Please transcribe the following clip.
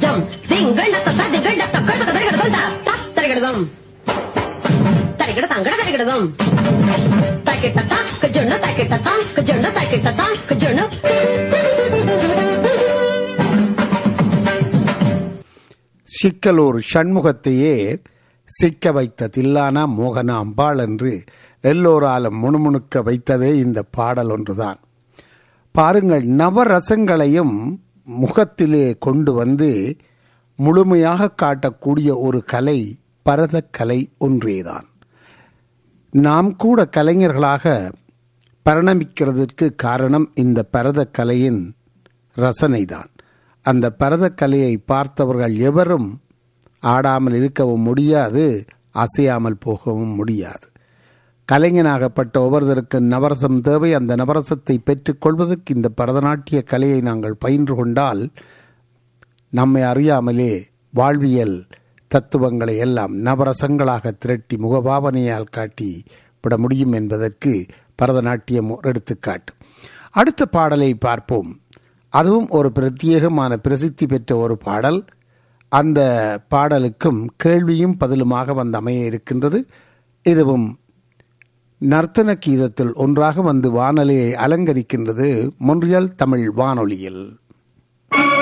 ஜம் திங்கள் நத்த திங்கள் நத்த கழுத தரிகிடதும் தா தரிகிடதும் தரிகிட தங்கட தரிகிடதும் தாக்கிட்ட தாக்கு ஜொண்ணு தாக்கிட்ட தாக்கு ஜொண்ணு தாக்கிட்ட தாக்கு ஜொண்ணு சிக்கலூர் சண்முகத்தையே சிக்க வைத்த தில்லானா மோகனா அம்பாள் என்று எல்லோராலும் முணுமுணுக்க வைத்ததே இந்த பாடல் ஒன்றுதான் பாருங்கள் நவரசங்களையும் முகத்திலே கொண்டு வந்து முழுமையாக காட்டக்கூடிய ஒரு கலை பரதக்கலை ஒன்றேதான் நாம் கூட கலைஞர்களாக பரிணமிக்கிறதுக்கு காரணம் இந்த பரதக்கலையின் ரசனைதான் அந்த பரதக்கலையை பார்த்தவர்கள் எவரும் ஆடாமல் இருக்கவும் முடியாது அசையாமல் போகவும் முடியாது கலைஞனாகப்பட்ட ஒவ்வொருவருக்கு நவரசம் தேவை அந்த நவரசத்தை பெற்றுக்கொள்வதற்கு இந்த பரதநாட்டிய கலையை நாங்கள் பயின்று கொண்டால் நம்மை அறியாமலே வாழ்வியல் தத்துவங்களை எல்லாம் நவரசங்களாக திரட்டி முகபாவனையால் காட்டி விட முடியும் என்பதற்கு பரதநாட்டியம் ஒரு எடுத்துக்காட்டு அடுத்த பாடலை பார்ப்போம் அதுவும் ஒரு பிரத்யேகமான பிரசித்தி பெற்ற ஒரு பாடல் அந்த பாடலுக்கும் கேள்வியும் பதிலுமாக வந்து அமைய இருக்கின்றது இதுவும் நர்த்தன கீதத்தில் ஒன்றாக வந்து வானொலியை அலங்கரிக்கின்றது மொன்றியல் தமிழ் வானொலியில்